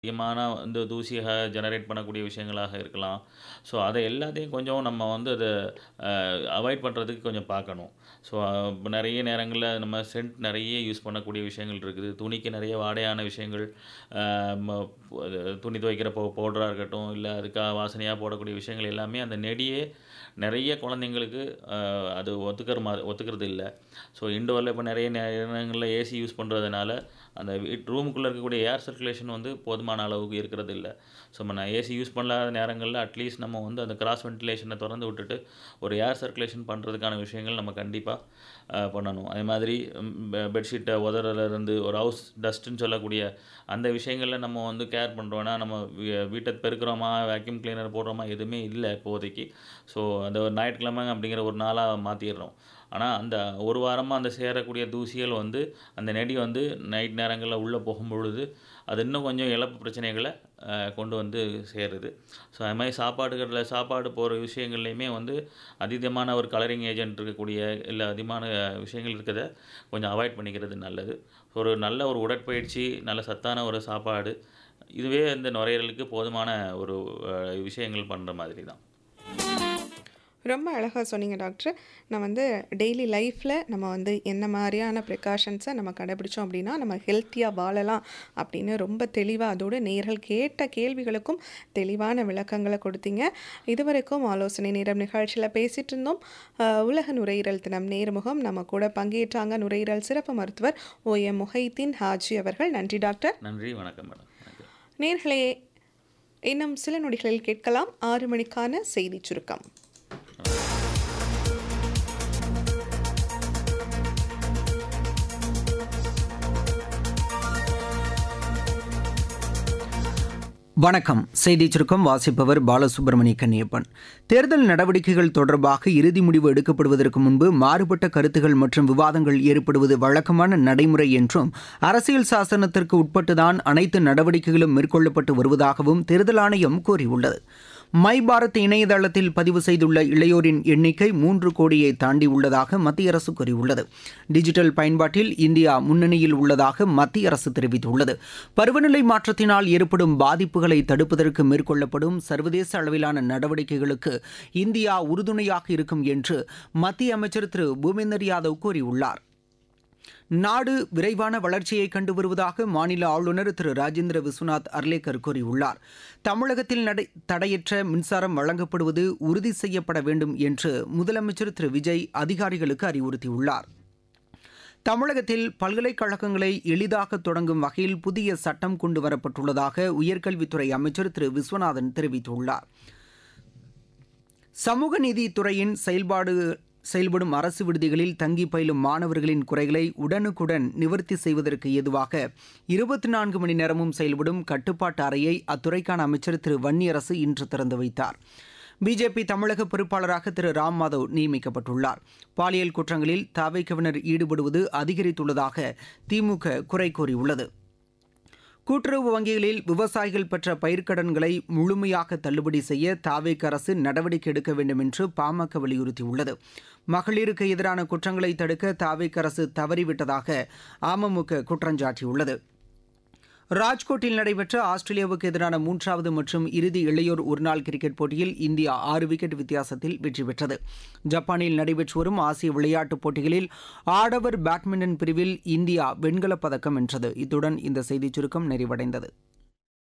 அதிகமான இந்த தூசிய ஜெனரேட் பண்ணக்கூடிய விஷயங்களாக இருக்கலாம். ஸோ அத எல்லாத்தையும் கொஞ்சம் நம்ம வந்து அத அ அவாய்ட் பண்றதுக்கு கொஞ்சம் பார்க்கணும். ஸோ இப்ப நெறைய நேரங்கள்ல நம்ம சென்ட் நெறைய யூஸ் பண்ணக்கூடிய விஷயங்கள் இருக்குது. துணிக்கு நெறைய வாடையான விஷயங்கள் அ ம அது துணி துவைக்கிற பவு பவுடரா இருக்கட்டும், இல்ல அதுக்காக வாசனையா போடக்கூடிய விஷயங்கள் எல்லாமே அந்த நெடியே நெறைய குழந்தைங்களுக்கு அ அது ஒத்துக்கிற மா ஒத்துக்கிறது இல்ல. ஸோ இன்டோர்ல இப்ப நெறைய நேரங்கள்ல ஏசி யூஸ் பண்றதுனால, அந்த வீட் ரூமுக்குள்ள இருக்கக்கூடிய ஏர் சர்க்குலேஷன் வந்து போதுமான அளவுக்கு இருக்கிறது இல்ல. ஸோ நம்ம ஏசி யூஸ் பண்ணாத நேரங்கள்ல அட்லீஸ்ட் நம்ம வந்து அந்த கிராஸ் வென்டிலேஷன தொறந்து விட்டுட்டு, ஒரு ஏர் சர்க்குலேஷன் பண்றதுக்கான விஷயங்கள் நம்ம கண்டிப்பா அ பண்ணணும். அதே மாதிரி ம் பெ பெட்ஷீட்ட உதறலருந்து ஒரு ஹவுஸ் டஸ்ட்டுன்னு சொல்லக்கூடிய அந்த விஷயங்கள்ல நம்ம வந்து கேர் பண்றோம்னா, நம்ம வீ வீட்ட பெருக்குறோமா, வேக்யூம் கிளீனர் போடுறோமா எதுவுமே இல்ல இப்போதைக்கு. ஸோ அந்த ஒரு ஞாயிற்றுக்கிழமை அப்படிங்கிற ஒரு நாளா மாத்திர்றோம். ஆனா அந்த ஒரு வாரமா அந்த சேரக்கூடிய தூசிகள் வந்து அந்த நெடி வந்து நைட் நேரங்கள்ல உள்ள போகும்பொழுது, அது இன்னும் கொஞ்சம் இழப்பு பிரச்சனைகள அ கொண்டு வந்து சேருது. ஸோ அது மாரி சாப்பாடுகள்ல சாப்பாடு போற விஷயங்கள்லயுமே வந்து அதீதமான ஒரு கலரிங் ஏஜென்ட் இருக்கக்கூடிய, இல்ல அதிகமான விஷயங்கள் இருக்கத கொஞ்சம் அவாய்ட் பண்ணிக்கிறது நல்லது. ஒரு நல்ல ஒரு உடற்பயிற்சி, நல்ல சத்தான ஒரு சாப்பாடு, இதுவே இந்த நுரையீரலுக்கு போதுமான ஒரு அ விஷயங்கள் பண்ற மாதிரி தான். ரொம்ப அழகா சொன்னீங்க டாக்டர். நான் வந்து டெய்லி லைஃப்ல நம்ம வந்து என்ன மாரியான ப்ரிகாஷன்ஸ நம்ம கடைபிடிச்சோம் அப்படின்னா, நம்ம ஹெல்த்தியா வாழலாம் அப்படின்னு ரொம்ப தெளிவா அதோட நேயர்கள் கேட்ட கேள்விகளுக்கும் தெளிவான விளக்கங்கள கொடுத்தீங்க. இதுவரைக்கும் ஆலோசனை நேரம் நிகழ்ச்சியில பேசிட்டு இருந்தோம். அ உலக நுரையீரல் தினம் நேர்முகம் நம்ம கூட பங்கேற்றாங்க நுரையீரல் சிறப்பு மருத்துவர் ஓ.எம். முஹைதீன் ஹாஜி அவர்கள். நன்றி டாக்டர். நன்றி. வணக்கம் மேடம். நன்றி. நேயர்களே, இன்னும் சில நொடிகளில் கேட்கலாம் 6 மணிக்கான செய்திச் சுருக்கம். வணக்கம் செய்திச் சுருக்கம் வாசிப்பவர் பாலசுப்ரமணிய கன்னியப்பன் தேர்தல் நடவடிக்கைகள் தொடர்பாக இறுதி முடிவு எடுக்கப்படுவதற்கு முன்பு மாறுபட்ட கருத்துகள் மற்றும் விவாதங்கள் ஏற்படுவது வழக்கமான நடைமுறை என்றும் அரசியல் சாசனத்திற்கு உட்பட்டுதான் அனைத்து நடவடிக்கைகளும் மேற்கொள்ளப்பட்டு வருவதாகவும் தேர்தல் ஆணையம் கூறியுள்ளது மை பாரத் இணையதளத்தில் பதிவு செய்துள்ள இளையோரின் எண்ணிக்கை மூன்று கோடியை தாண்டியுள்ளதாக மத்திய அரசு கூறியுள்ளது டிஜிட்டல் பயன்பாட்டில் இந்தியா முன்னணியில் உள்ளதாக மத்திய அரசு தெரிவித்துள்ளது பருவநிலை மாற்றத்தினால் ஏற்படும் பாதிப்புகளை தடுப்பதற்கு மேற்கொள்ளப்படும் சர்வதேச அளவிலான நடவடிக்கைகளுக்கு இந்தியா உறுதுணையாக இருக்கும் என்று மத்திய அமைச்சர் திரு பூபேந்தர் யாதவ் கூறியுள்ளார் நாடு விரைவான வளர்ச்சியை கண்டு வருவதாக மாநில ஆளுநர் திரு ராஜேந்திர விஸ்வநாத் அர்லேக்கர் கூறியுள்ளார் தமிழகத்தில் நடை தடையற்ற மின்சாரம் வழங்கப்படுவது உறுதி செய்யப்பட வேண்டும் என்று முதலமைச்சர் திரு விஜய் அதிகாரிகளுக்கு அறிவுறுத்தியுள்ளார் தமிழகத்தில் பல்கலைக்கழகங்களை எளிதாக தொடங்கும் வகையில் புதிய சட்டம் கொண்டு வரப்பட்டுள்ளதாக உயர்கல்வித்துறை அமைச்சர் திரு விஸ்வநாதன் தெரிவித்துள்ளார் சமூக நீதித்துறையின் செயல்பாடு செயல்படும் அரசு விடுதிகளில் தங்கி பயிலும் மாணவர்களின் குறைகளை உடனுக்குடன் நிவர்த்தி செய்வதற்கு ஏதுவாக இருபத்தி நான்கு மணி நேரமும் செயல்படும் கட்டுப்பாட்டு அறையை அத்துறைக்கான அமைச்சர் திரு வன்னியரசு இன்று திறந்து வைத்தார் பிஜேபி தமிழக பொறுப்பாளராக திரு ராம் மாதவ் நியமிக்கப்பட்டுள்ளார் பாலியல் குற்றங்களில் தாவைக்கவினர் ஈடுபடுவது அதிகரித்துள்ளதாக திமுக குறை கூறியுள்ளது கூட்டுறவு வங்கிகளில் விவசாயிகள் பெற்ற பயிர்க்கடன்களை முழுமையாக தள்ளுபடி செய்ய தாவேக் அரசு நடவடிக்கை எடுக்க வேண்டும் என்று பாமக வலியுறுத்தியுள்ளது மகளிருக்கு எதிரான குற்றங்களை தடுக்க தாவேக் அரசு தவறிவிட்டதாக அமமுக குற்றஞ்சாட்டியுள்ளது ராஜ்கோட்டில் நடைபெற்ற ஆஸ்திரேலியாவுக்கு எதிரான மூன்றாவது மற்றும் இறுதி இளையோர் ஒருநாள் கிரிக்கெட் போட்டியில் இந்தியா ஆறு விக்கெட் வித்தியாசத்தில் வெற்றி பெற்றது ஜப்பானில் நடைபெற்று வரும் ஆசிய விளையாட்டுப் போட்டிகளில் ஆடவர் பேட்மிண்டன் பிரிவில் இந்தியா வெண்கலப் பதக்கம் வென்றது இத்துடன் இந்த செய்திச் சுருக்கம் நிறைவடைந்தது